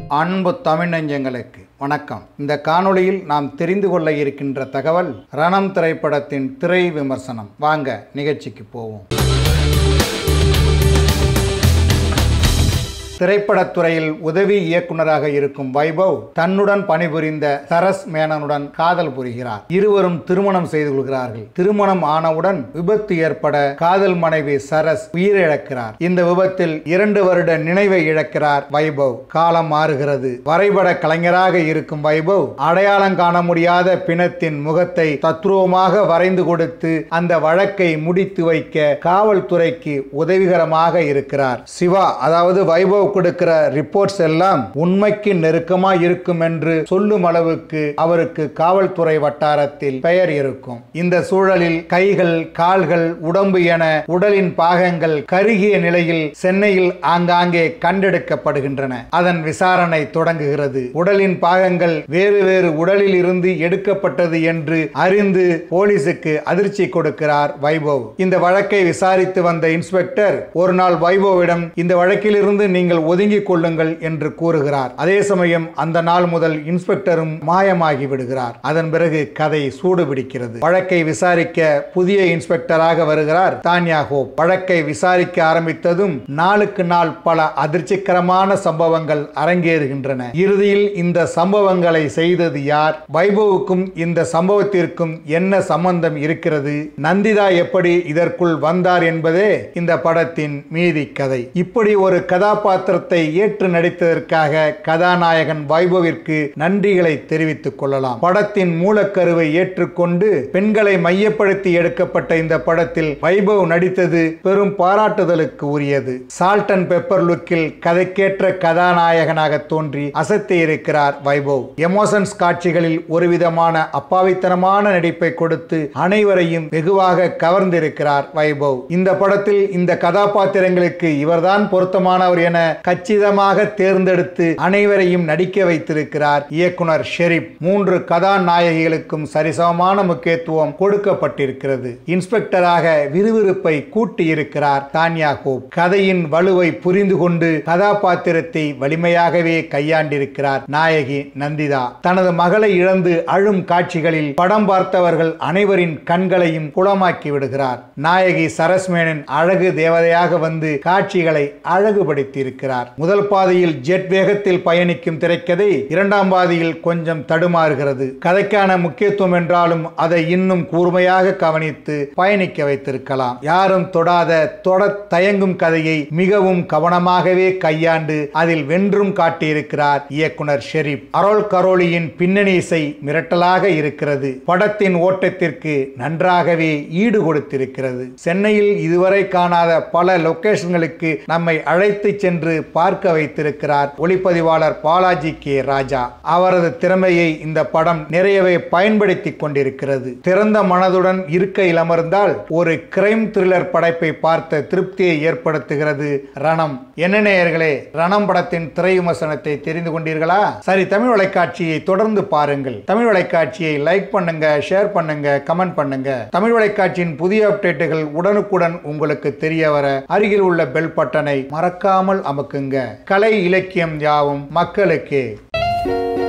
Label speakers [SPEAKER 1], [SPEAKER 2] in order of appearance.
[SPEAKER 1] அன்பு தமிழ் நெஞ்சங்களுக்கு வணக்கம் இந்த காணொளியில் நாம் தெரிந்து கொள்ள இருக்கின்ற தகவல் ரணம் திரைப்படத்தின் திரை விமர்சனம் வாங்க நிகழ்ச்சிக்கு போவோம் திரைப்படத்துறையில் உதவி இயக்குனராக இருக்கும் வைபவ் தன்னுடன் பணிபுரிந்த சரஸ் மேனனுடன் காதல் புரிகிறார் இருவரும் திருமணம் செய்து கொள்கிறார்கள் திருமணம் ஆனவுடன் விபத்து ஏற்பட காதல் மனைவி சரஸ் உயிரிழக்கிறார் இந்த விபத்தில் இரண்டு வருட நினைவை இழக்கிறார் வைபவ் காலம் மாறுகிறது வரைபட கலைஞராக இருக்கும் வைபவ் அடையாளம் காண முடியாத பிணத்தின் முகத்தை தத்ரூபமாக வரைந்து கொடுத்து அந்த வழக்கை முடித்து வைக்க காவல்துறைக்கு உதவிகரமாக இருக்கிறார் சிவா அதாவது வைபவ் கொடுக்கிற ரிப்போர்ட்ஸ் எல்லாம் உண்மைக்கு நெருக்கமா இருக்கும் என்று சொல்லும் அளவுக்கு அவருக்கு காவல்துறை வட்டாரத்தில் பெயர் இருக்கும் இந்த சூழலில் கைகள் கால்கள் உடம்பு என உடலின் பாகங்கள் கருகிய நிலையில் சென்னையில் ஆங்காங்கே கண்டெடுக்கப்படுகின்றன அதன் விசாரணை தொடங்குகிறது உடலின் பாகங்கள் வேறு வேறு உடலில் இருந்து எடுக்கப்பட்டது என்று அறிந்து போலீசுக்கு அதிர்ச்சி கொடுக்கிறார் வைபவ் இந்த வழக்கை விசாரித்து வந்த இன்ஸ்பெக்டர் ஒரு நாள் வைபவிடம் இந்த வழக்கிலிருந்து நீங்கள் ஒதுங்கிக் கொள்ளுங்கள் என்று கூறுகிறார் அதே சமயம் அந்த நாள் முதல் இன்ஸ்பெக்டரும் மாயமாகி விடுகிறார் அதன் பிறகு கதை சூடு பிடிக்கிறது வழக்கை விசாரிக்க புதிய இன்ஸ்பெக்டராக வருகிறார் தான்யா ஹோப் வழக்கை விசாரிக்க ஆரம்பித்ததும் நாளுக்கு நாள் பல அதிர்ச்சிகரமான சம்பவங்கள் அரங்கேறுகின்றன இறுதியில் இந்த சம்பவங்களை செய்தது யார் வைபவுக்கும் இந்த சம்பவத்திற்கும் என்ன சம்பந்தம் இருக்கிறது நந்திதா எப்படி இதற்குள் வந்தார் என்பதே இந்த படத்தின் மீதி கதை இப்படி ஒரு கதாபாத்திரத்தை ஏற்று நடித்ததற்காக கதாநாயகன் வைபவிற்கு நன்றிகளை தெரிவித்துக் கொள்ளலாம் படத்தின் மூலக்கருவை ஏற்றுக்கொண்டு பெண்களை மையப்படுத்தி எடுக்கப்பட்ட இந்த படத்தில் வைபவ் நடித்தது பெரும் பாராட்டுதலுக்கு உரியது சால்ட் அண்ட் பெப்பர் லுக்கில் கதைக்கேற்ற கதாநாயகனாக தோன்றி அசத்தி இருக்கிறார் வைபவ் எமோஷன்ஸ் காட்சிகளில் ஒரு விதமான அப்பாவித்தனமான நடிப்பை கொடுத்து அனைவரையும் வெகுவாக கவர்ந்திருக்கிறார் வைபவ் இந்த படத்தில் இந்த கதாபாத்திரங்களுக்கு இவர்தான் பொருத்தமானவர் என கச்சிதமாக தேர்ந்தெடுத்து அனைவரையும் நடிக்க வைத்திருக்கிறார் இயக்குனர் ஷெரீப் மூன்று கதாநாயகிகளுக்கும் சரிசமமான முக்கியத்துவம் கொடுக்கப்பட்டிருக்கிறது இன்ஸ்பெக்டராக விறுவிறுப்பை கூட்டியிருக்கிறார் தான்யா ஹோப் கதையின் வலுவை புரிந்து கொண்டு கதாபாத்திரத்தை வலிமையாகவே கையாண்டிருக்கிறார் நாயகி நந்திதா தனது மகளை இழந்து அழும் காட்சிகளில் படம் பார்த்தவர்கள் அனைவரின் கண்களையும் குளமாக்கி விடுகிறார் நாயகி சரஸ்மேனின் அழகு தேவதையாக வந்து காட்சிகளை அழகுபடுத்தி இருக்கிறார் முதல் பாதையில் ஜெட் வேகத்தில் பயணிக்கும் திரைக்கதை இரண்டாம் பாதையில் கொஞ்சம் தடுமாறுகிறது கதைக்கான முக்கியத்துவம் என்றாலும் அதை இன்னும் கூர்மையாக கவனித்து பயணிக்க வைத்திருக்கலாம் யாரும் தொடாத தொட தயங்கும் கதையை மிகவும் கவனமாகவே கையாண்டு அதில் வென்றும் காட்டியிருக்கிறார் இயக்குனர் ஷெரீப் அரோல் கரோலியின் பின்னணி இசை மிரட்டலாக இருக்கிறது படத்தின் ஓட்டத்திற்கு நன்றாகவே ஈடு கொடுத்திருக்கிறது சென்னையில் இதுவரை காணாத பல லொகேஷன்களுக்கு நம்மை அழைத்து சென்று பார்க்க வைத்திருக்கிறார் ஒளிப்பதிவாளர் பாலாஜி கே ராஜா அவரது திறமையை இந்த படம் நிறையவே பயன்படுத்தி கொண்டிருக்கிறது திறந்த மனதுடன் இருக்கையில் அமர்ந்தால் ஒரு கிரைம் த்ரில்லர் படைப்பை பார்த்த திருப்தியை ஏற்படுத்துகிறது ரணம் என்ன நேயர்களே ரணம் படத்தின் திரை விமர்சனத்தை தெரிந்து கொண்டீர்களா சரி தமிழ் வலைக்காட்சியை தொடர்ந்து பாருங்கள் தமிழ் வலைக்காட்சியை லைக் பண்ணுங்க ஷேர் பண்ணுங்க கமெண்ட் பண்ணுங்க தமிழ் வலைக்காட்சியின் புதிய அப்டேட்டுகள் உடனுக்குடன் உங்களுக்கு தெரிய வர அருகில் உள்ள பெல் பட்டனை மறக்காமல் அமுக்குங்க கலை இலக்கியம் யாவும் மக்களுக்கே